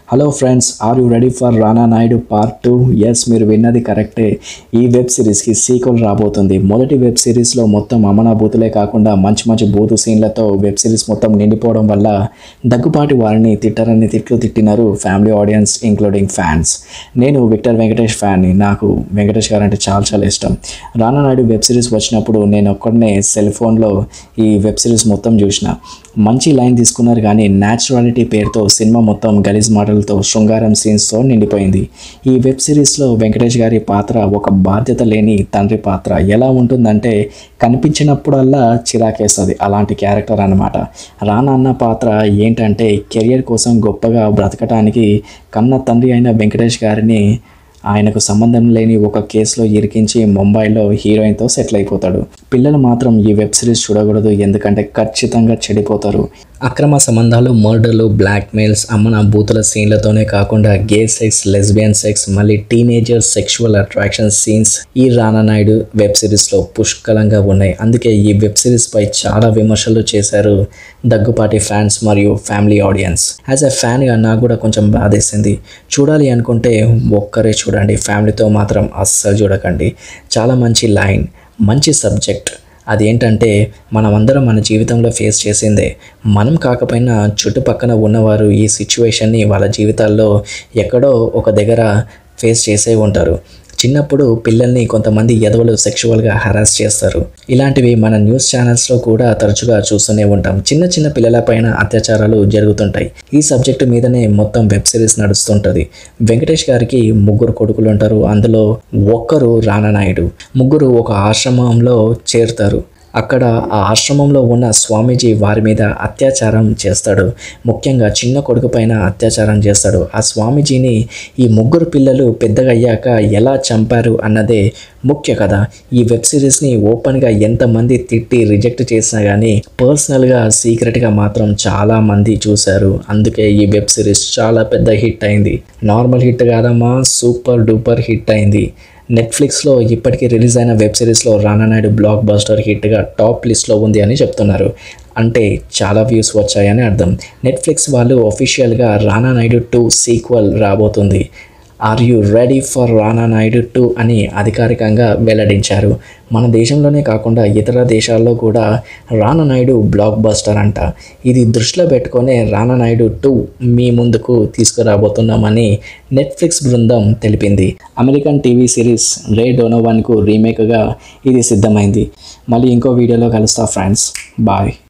hello friends are you ready for Rana Naidu part two yes మీరు విన్నది కరెక్టే ఈ వెబ్ సిరీస్కి సీక్వెల్ రాబోతుంది మొదటి వెబ్ సిరీస్లో మొత్తం అమనా బూతులే కాకుండా మంచి మంచి బూతు సీన్లతో వెబ్ సిరీస్ మొత్తం నిండిపోవడం వల్ల దగ్గుపాటి వారిని తిట్టరని తిట్లు తిట్టినారు ఫ్యామిలీ ఆడియన్స్ ఇంక్లూడింగ్ ఫ్యాన్స్ నేను విక్టర్ వెంకటేష్ ఫ్యాన్ని నాకు వెంకటేష్ గారు అంటే చాలా చాలా ఇష్టం రానా నాయుడు వెబ్ సిరీస్ వచ్చినప్పుడు నేను ఒక్కడనే సెల్ ఫోన్లో ఈ వెబ్ సిరీస్ మొత్తం చూసిన మంచి లైన్ తీసుకున్నారు కానీ న్యాచురాలిటీ పేరుతో సినిమా మొత్తం గలీజ్ మాటలతో శృంగారం సీన్స్తో నిండిపోయింది ఈ వెబ్ సిరీస్లో వెంకటేష్ గారి పాత్ర ఒక బాధ్యత లేని తండ్రి పాత్ర ఎలా ఉంటుందంటే కనిపించినప్పుడల్లా చిరాకేస్తుంది అలాంటి క్యారెక్టర్ అన్నమాట రానా అన్న పాత్ర ఏంటంటే కెరియర్ కోసం గొప్పగా బ్రతకటానికి కన్న తండ్రి అయిన వెంకటేష్ గారిని ఆయనకు సంబంధం లేని ఒక కేసులో ఇరికించి ముంబైలో హీరోయిన్తో సెటిల్ అయిపోతాడు పిల్లలు మాత్రం ఈ వెబ్ సిరీస్ చూడకూడదు ఎందుకంటే ఖచ్చితంగా చెడిపోతారు అక్రమ సంబంధాలు మర్డర్లు బ్లాక్మెయిల్స్ అమ్మన బూతుల సీన్లతోనే కాకుండా గే సెక్స్ లెస్బియన్ సెక్స్ మళ్ళీ టీనేజర్ సెక్షువల్ అట్రాక్షన్ సీన్స్ ఈ రానా నాయుడు వెబ్ సిరీస్లో పుష్కలంగా ఉన్నాయి అందుకే ఈ వెబ్ సిరీస్ పై చాలా విమర్శలు చేశారు దగ్గుపాటి ఫ్యాన్స్ మరియు ఫ్యామిలీ ఆడియన్స్ యాజ్ ఎ ఫ్యాన్గా నాకు కూడా కొంచెం బాధేసింది చూడాలి అనుకుంటే ఒక్కరే చూడండి ఫ్యామిలీతో మాత్రం అస్సలు చూడకండి చాలా మంచి లైన్ మంచి సబ్జెక్ట్ అదేంటంటే మనమందరం మన జీవితంలో ఫేస్ చేసిందే మనం కాకపోయినా చుట్టుపక్కన ఉన్నవారు ఈ సిచ్యువేషన్ని వాళ్ళ జీవితాల్లో ఎక్కడో ఒక దగ్గర ఫేస్ చేసే ఉంటారు చిన్నప్పుడు పిల్లల్ని కొంతమంది ఎదవలు సెక్షువల్గా హరాస్ చేస్తారు ఇలాంటివి మన న్యూస్ ఛానల్స్లో కూడా తరచుగా చూస్తూనే ఉంటాం చిన్న చిన్న పిల్లలపైన అత్యాచారాలు జరుగుతుంటాయి ఈ సబ్జెక్టు మీదనే మొత్తం వెబ్ సిరీస్ నడుస్తుంటుంది వెంకటేష్ గారికి ముగ్గురు కొడుకులు ఉంటారు అందులో ఒక్కరు రానానాయుడు ముగ్గురు ఒక ఆశ్రమంలో చేరుతారు అక్కడ ఆ ఆశ్రమంలో ఉన్న స్వామీజీ వారి మీద అత్యాచారం చేస్తాడు ముఖ్యంగా చిన్న కొడుకు పైన అత్యాచారం చేస్తాడు ఆ స్వామీజీని ఈ ముగ్గురు పిల్లలు పెద్దగా అయ్యాక ఎలా చంపారు అన్నదే ముఖ్య కథ ఈ వెబ్ సిరీస్ని ఓపెన్గా ఎంతమంది తిట్టి రిజెక్ట్ చేసినా కానీ పర్సనల్గా సీక్రెట్గా మాత్రం చాలా మంది చూశారు అందుకే ఈ వెబ్ సిరీస్ చాలా పెద్ద హిట్ అయింది నార్మల్ హిట్ కాదమ్మా సూపర్ డూపర్ హిట్ అయింది నెట్ఫ్లిక్స్లో ఇప్పటికీ రిలీజ్ అయిన వెబ్ సిరీస్లో రానా నాయుడు బ్లాక్ బస్టర్ హిట్గా టాప్ లిస్ట్లో ఉంది అని చెప్తున్నారు అంటే చాలా వ్యూస్ వచ్చాయని అర్థం నెట్ఫ్లిక్స్ వాళ్ళు ఒఫీషియల్గా రానా నాయుడు టూ సీక్వల్ రాబోతుంది are you ready for Rana Naidu two అని అధికారికంగా వెల్లడించారు మన దేశంలోనే కాకుండా ఇతర దేశాల్లో కూడా రానా నాయుడు బ్లాక్ బస్టర్ అంట ఇది దృష్టిలో పెట్టుకొని రానా నాయుడు టూ మీ ముందుకు తీసుకురాబోతున్నామని నెట్ఫ్లిక్స్ బృందం తెలిపింది అమెరికన్ టీవీ సిరీస్ రే డోనోవన్కు రీమేక్గా ఇది సిద్ధమైంది మళ్ళీ ఇంకో వీడియోలో కలుస్తా ఫ్రెండ్స్ బాయ్